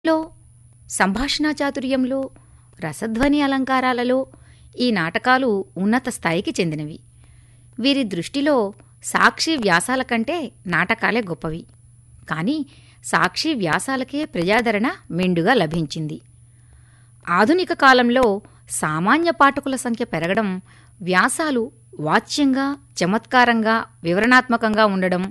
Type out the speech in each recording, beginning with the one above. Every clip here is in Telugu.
లో సంభాషణా చాతుర్యంలో రసధ్వని అలంకారాలలో ఈ నాటకాలు ఉన్నత స్థాయికి చెందినవి వీరి దృష్టిలో సాక్షి వ్యాసాల కంటే నాటకాలే గొప్పవి కాని సాక్షి వ్యాసాలకే ప్రజాదరణ మెండుగా లభించింది ఆధునిక కాలంలో సామాన్య పాఠకుల సంఖ్య పెరగడం వ్యాసాలు వాచ్యంగా చమత్కారంగా వివరణాత్మకంగా ఉండడం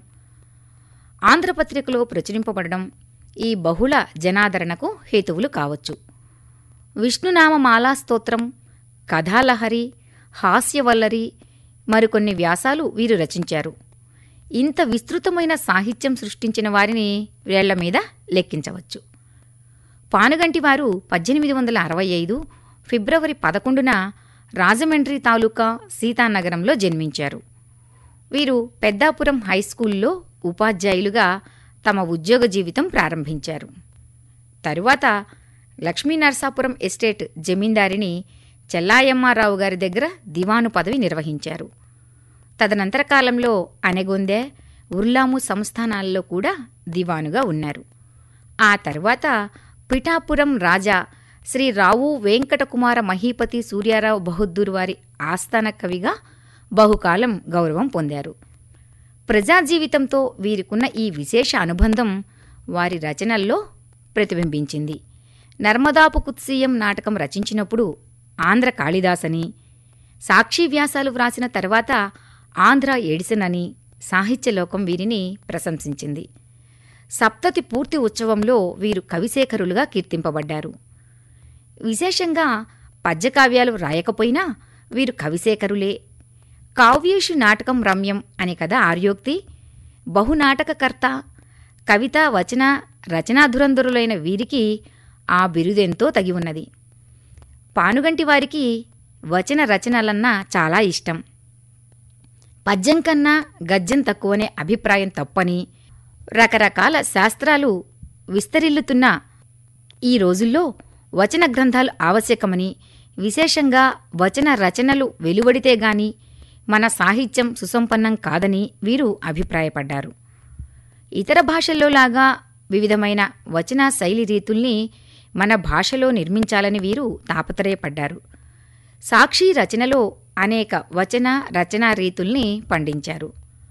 ఆంధ్రపత్రికలో ప్రచురింపబడడం ఈ బహుళ జనాదరణకు హేతువులు కావచ్చు విష్ణునామమాలా స్తోత్రం కథాలహరి హాస్యవల్లరి మరికొన్ని వ్యాసాలు వీరు రచించారు ఇంత విస్తృతమైన సాహిత్యం సృష్టించిన వారిని వేళ్ల మీద లెక్కించవచ్చు పానుగంటి వారు పద్దెనిమిది వందల అరవై ఐదు ఫిబ్రవరి పదకొండున రాజమండ్రి తాలూకా సీతానగరంలో జన్మించారు వీరు పెద్దాపురం హైస్కూల్లో ఉపాధ్యాయులుగా తమ ఉద్యోగ జీవితం ప్రారంభించారు తరువాత లక్ష్మీనరసాపురం ఎస్టేట్ జమీందారిని చెల్లాయమ్మారావు గారి దగ్గర దివాను పదవి నిర్వహించారు తదనంతర కాలంలో అనగొందె ఉర్లాము సంస్థానాల్లో కూడా దివానుగా ఉన్నారు ఆ తరువాత పిఠాపురం రాజా శ్రీ రావు వెంకటకుమార మహీపతి సూర్యారావు బహద్దూర్ వారి ఆస్థాన కవిగా బహుకాలం గౌరవం పొందారు ప్రజా జీవితంతో వీరికున్న ఈ విశేష అనుబంధం వారి రచనల్లో ప్రతిబింబించింది నర్మదాపు కుత్సీయం నాటకం రచించినప్పుడు ఆంధ్ర కాళిదాసని సాక్షి వ్యాసాలు వ్రాసిన తర్వాత ఆంధ్ర ఎడిసన్ సాహిత్యలోకం వీరిని ప్రశంసించింది సప్తతి పూర్తి ఉత్సవంలో వీరు కవిశేఖరులుగా కీర్తింపబడ్డారు విశేషంగా పద్యకావ్యాలు రాయకపోయినా వీరు కవిశేఖరులే కావ్యేషు నాటకం రమ్యం అనే కథ ఆర్యోక్తి బహునాటకకర్త కవిత వచన రచనాధురంధరులైన వీరికి ఆ బిరుదెంతో తగి ఉన్నది పానుగంటి వారికి వచన రచనలన్నా చాలా ఇష్టం పద్యం కన్నా గద్యం తక్కువనే అభిప్రాయం తప్పని రకరకాల శాస్త్రాలు విస్తరిల్లుతున్న ఈ రోజుల్లో వచన గ్రంథాలు ఆవశ్యకమని విశేషంగా వచన రచనలు వెలువడితే గాని మన సాహిత్యం సుసంపన్నం కాదని వీరు అభిప్రాయపడ్డారు ఇతర భాషల్లో లాగా వివిధమైన వచన శైలి రీతుల్ని మన భాషలో నిర్మించాలని వీరు తాపత్రయపడ్డారు సాక్షి రచనలో అనేక వచన రచనా రీతుల్ని పండించారు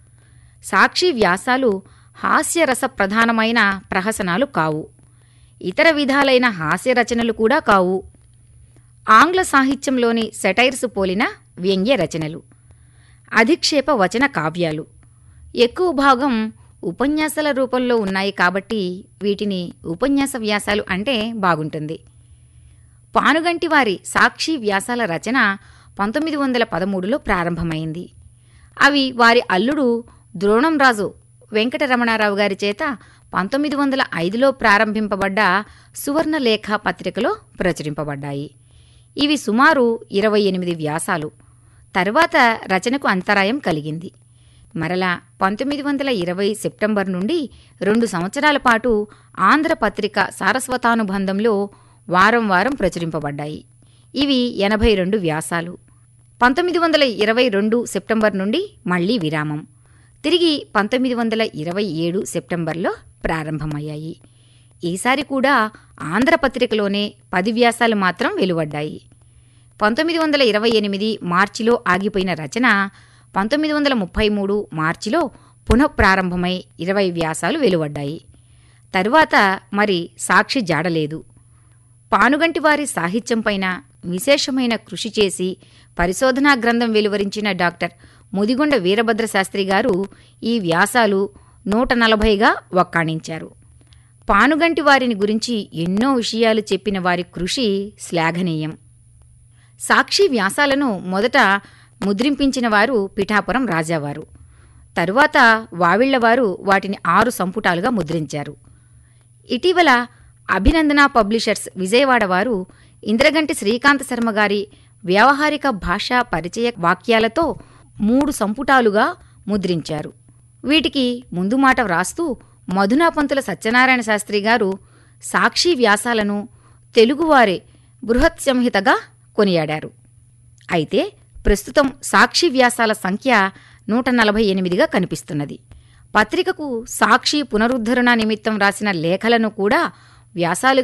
సాక్షి వ్యాసాలు హాస్యరస ప్రధానమైన ప్రహసనాలు కావు ఇతర విధాలైన హాస్య రచనలు కూడా కావు ఆంగ్ల సాహిత్యంలోని సెటైర్స్ పోలిన వ్యంగ్య రచనలు అధిక్షేప వచన కావ్యాలు ఎక్కువ భాగం ఉపన్యాసాల రూపంలో ఉన్నాయి కాబట్టి వీటిని ఉపన్యాస వ్యాసాలు అంటే బాగుంటుంది పానుగంటి వారి సాక్షి వ్యాసాల రచన పంతొమ్మిది వందల పదమూడులో ప్రారంభమైంది అవి వారి అల్లుడు ద్రోణంరాజు వెంకటరమణారావు గారి చేత పంతొమ్మిది వందల ఐదులో ప్రారంభింపబడ్డ సువర్ణలేఖ పత్రికలో ప్రచురింపబడ్డాయి ఇవి సుమారు ఇరవై ఎనిమిది వ్యాసాలు తరువాత రచనకు అంతరాయం కలిగింది మరలా పంతొమ్మిది వందల ఇరవై సెప్టెంబర్ నుండి రెండు సంవత్సరాల పాటు ఆంధ్రపత్రిక సారస్వతానుబంధంలో వారం వారం ప్రచురింపబడ్డాయి ఇవి ఎనభై రెండు వ్యాసాలు పంతొమ్మిది వందల ఇరవై రెండు సెప్టెంబర్ నుండి మళ్లీ విరామం తిరిగి పంతొమ్మిది వందల ఇరవై ఏడు సెప్టెంబర్లో ప్రారంభమయ్యాయి ఈసారి కూడా ఆంధ్రపత్రికలోనే పది వ్యాసాలు మాత్రం వెలువడ్డాయి పంతొమ్మిది వందల ఇరవై ఎనిమిది మార్చిలో ఆగిపోయిన రచన పంతొమ్మిది వందల ముప్పై మూడు మార్చిలో పునఃప్రారంభమై ఇరవై వ్యాసాలు వెలువడ్డాయి తరువాత మరి సాక్షి జాడలేదు పానుగంటి వారి సాహిత్యంపైన విశేషమైన కృషి చేసి పరిశోధనా గ్రంథం వెలువరించిన డాక్టర్ ముదిగొండ వీరభద్ర శాస్త్రి గారు ఈ వ్యాసాలు నూట నలభైగా వక్కాణించారు పానుగంటి వారిని గురించి ఎన్నో విషయాలు చెప్పిన వారి కృషి శ్లాఘనీయం సాక్షి వ్యాసాలను మొదట ముద్రింపించిన వారు పిఠాపురం రాజావారు తరువాత వావిళ్లవారు వాటిని ఆరు సంపుటాలుగా ముద్రించారు ఇటీవల అభినందన పబ్లిషర్స్ విజయవాడ వారు ఇంద్రగంటి శ్రీకాంత శర్మ గారి వ్యావహారిక భాషా పరిచయ వాక్యాలతో మూడు సంపుటాలుగా ముద్రించారు వీటికి ముందు మాట వ్రాస్తూ మధునాపంతుల సత్యనారాయణ శాస్త్రి గారు సాక్షి వ్యాసాలను తెలుగువారే బృహత్ సంహితగా కొనియాడారు అయితే ప్రస్తుతం సాక్షి వ్యాసాల సంఖ్య నూట నలభై ఎనిమిదిగా కనిపిస్తున్నది పత్రికకు సాక్షి పునరుద్ధరణ నిమిత్తం రాసిన లేఖలను కూడా వ్యాసాలు